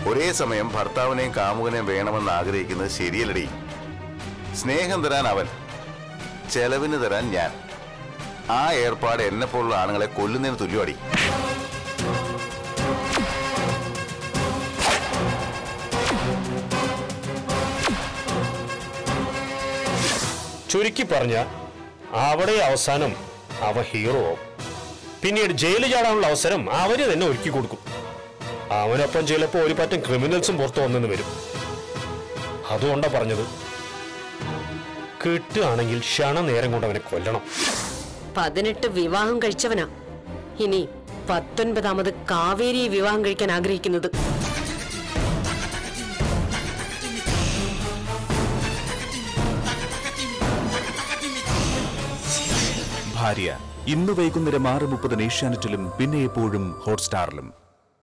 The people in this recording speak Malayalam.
ഒരേ സമയം ഭർത്താവിനെയും കാമുകനെയും വേണമെന്ന് ആഗ്രഹിക്കുന്നത് ശരിയല്ലടി സ്നേഹം തരാൻ അവൻ ചെലവിന് തരാൻ ഞാൻ ആ ഏർപ്പാട് എന്നെ പോലുള്ള ആണുങ്ങളെ കൊല്ലുന്നതിന് തുല്യമാടി ചുരുക്കി പറഞ്ഞ അവിടെ അവസാനം അവ ഹീറോ ആവും പിന്നീട് ജയിലിൽ ചാടാനുള്ള അവസരം അവര് തന്നെ ഒരുക്കി കൊടുക്കും അവനൊപ്പം ചിലപ്പോൾ ഒരു പറ്റം ക്രിമിനൽസും പുറത്തു വന്നെന്ന് വരും അതുകൊണ്ടാ പറഞ്ഞത് കിട്ടുകയാണെങ്കിൽ ക്ഷണനേരം കൊണ്ട് അവനെ കൊല്ലണം പതിനെട്ട് വിവാഹം കഴിച്ചവനാ ഇനി പത്തൊൻപതാമത് കാവേരിയെ വിവാഹം കഴിക്കാൻ ആഗ്രഹിക്കുന്നത് ഭാര്യ ഇന്ന് വൈകുന്നേരം ആറ് മുപ്പതിന് ഏഷ്യാനെറ്റിലും പിന്നെ എപ്പോഴും ഹോട്ട്സ്റ്റാറിലും